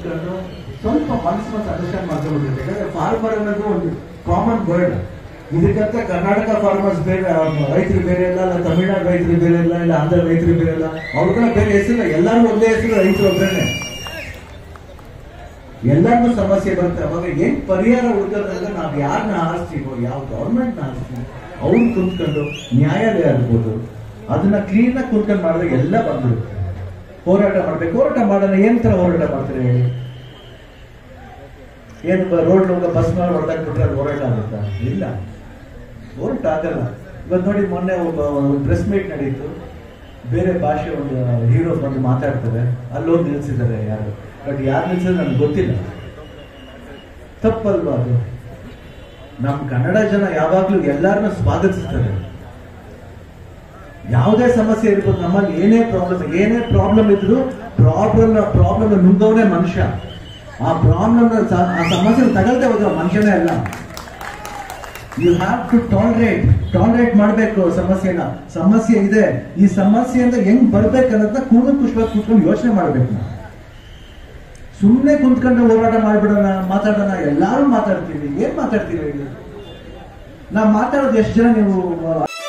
ಕುತ್ಕೊಂಡು ಸ್ವಲ್ಪ ಮನಸ್ಸು ಮನಸ್ಸು ಅಂಡರ್ಸ್ಟ್ಯಾಂಡ್ ಮಾಡ್ಕೊಬಿಡ್ಬೇಕು ಯಾಕಂದ್ರೆ ಫಾರ್ಮರ್ ಅನ್ನೋದು ಒಂದು ಕಾಮನ್ ವರ್ಡ್ ಇದಕ್ಕಂತ ಕರ್ನಾಟಕ ಫಾರ್ಮರ್ಸ್ ಬೇರೆ ರೈತರು ಬೇರೆ ಇಲ್ಲ ಇಲ್ಲ ತಮಿಳ್ನಾಡು ರೈತರು ಬೇರೆ ಇಲ್ಲ ಇಲ್ಲ ಆಂಧ್ರ ರೈತರು ಬೇರೆ ಇಲ್ಲ ಅವ್ರಿಗೆಲ್ಲ ಬೇರೆ ಹೆಸರು ಎಲ್ಲರೂ ಒಂದೇ ಹೆಸರು ರೈತರು ಒಬ್ಬರೇನೆ ಎಲ್ಲರಿಗೂ ಸಮಸ್ಯೆ ಬರುತ್ತೆ ಅವಾಗ ಏನ್ ಪರಿಹಾರ ಹುಡುಕೋದ್ರಿಂದ ನಾವು ಯಾರನ್ನ ಆರಿಸ್ತೀವೋ ಯಾವ ಗೌರ್ಮೆಂಟ್ ಆರಿಸ್ತೀವೋ ಅವ್ರು ಕುಂತ್ಕೊಂಡು ನ್ಯಾಯಾಲಯ ಇರ್ಬೋದು ಅದನ್ನ ಕ್ಲೀನ್ ಆಗಿ ಕುಂತ್ಕೊಂಡು ಮಾಡಿದ್ರೆ ಎಲ್ಲ ಬಂದ್ಬಿಡುತ್ತೆ ಹೋರಾಟ ಮಾಡ್ಬೇಕು ಹೋರಾಟ ಮಾಡೋಣ ಏನ್ ತರ ಹೋರಾಟ ಮಾಡ್ತಾರೆ ಹೇಳಿ ಏನು ರೋಡ್ ಹೋಗೋ ಬಸ್ ಮೇಲೆ ಹೊಡೆದಾಕ್ಬಿಟ್ರೆ ಅದು ಹೋರಾಟ ಆಗುತ್ತಾ ಇಲ್ಲ ಹೋರಾಟ ಆಗಲ್ಲ ಇವತ್ತು ನೋಡಿ ಮೊನ್ನೆ ಒಬ್ಬ ಪ್ರೆಸ್ ಮೀಟ್ ನಡೀತು ಬೇರೆ ಭಾಷೆ ಒಂದು ಹೀರೋ ಬಂದು ಮಾತಾಡ್ತಾರೆ ಅಲ್ಲೋಗಿ ನಿಲ್ಸಿದ್ದಾರೆ ಯಾರು ಬಟ್ ಯಾರು ನಿಲ್ಸಿದ್ರೆ ನನಗೆ ಗೊತ್ತಿಲ್ಲ ತಪ್ಪಲ್ವಾ ಅದು ನಮ್ಮ ಕನ್ನಡ ಜನ ಯಾವಾಗ್ಲೂ ಎಲ್ಲಾರನ್ನ ಸ್ವಾಗತಿಸ್ತಾರೆ ಯಾವುದೇ ಸಮಸ್ಯೆ ಇರ್ಬೋದು ನಮ್ಮಲ್ಲಿ ಏನೇ ಪ್ರಾಬ್ಲಮ್ ಏನೇ ಪ್ರಾಬ್ಲಮ್ ಇದ್ರು ಪ್ರಾಬ್ಲಮ್ ಪ್ರಾಬ್ಲಮ್ ನುಂಗವನೇ ಮನುಷ್ಯ ಆ ಪ್ರಾಬ್ಲಮ್ ಆ ಸಮಸ್ಯೆ ತಗಲ್ದೆ ಹೋದ ಮನುಷ್ಯನೇ ಅಲ್ಲ you have to tolerate tolerate ಮಾಡಬೇಕು ಸಮಸ್ಯೆನ ಸಮಸ್ಯೆ ಇದೆ ಈ ಸಮಸ್ಯೆಯಿಂದ ಹೆಂಗ್ ಬರ್ಬೇಕು ಅನ್ನೋದನ್ನ ಕೂಡು ಖುಷಿಯಾಗಿ ಕೂತ್ಕೊಂಡು ಯೋಚನೆ ಮಾಡ್ಬೇಕು ನಾವು ಸುಮ್ಮನೆ ಕುಂತ್ಕೊಂಡು ಹೋರಾಟ ಮಾಡ್ಬಿಡೋಣ ಮಾತಾಡೋಣ ಎಲ್ಲಾರು ಮಾತಾಡ್ತೀವಿ ಏನ್ ಮಾತಾಡ್ತೀವಿ ಹೇಳಿ ನಾವು ಮಾತಾಡೋದು ಎಷ್ಟು ಜನ ನೀವು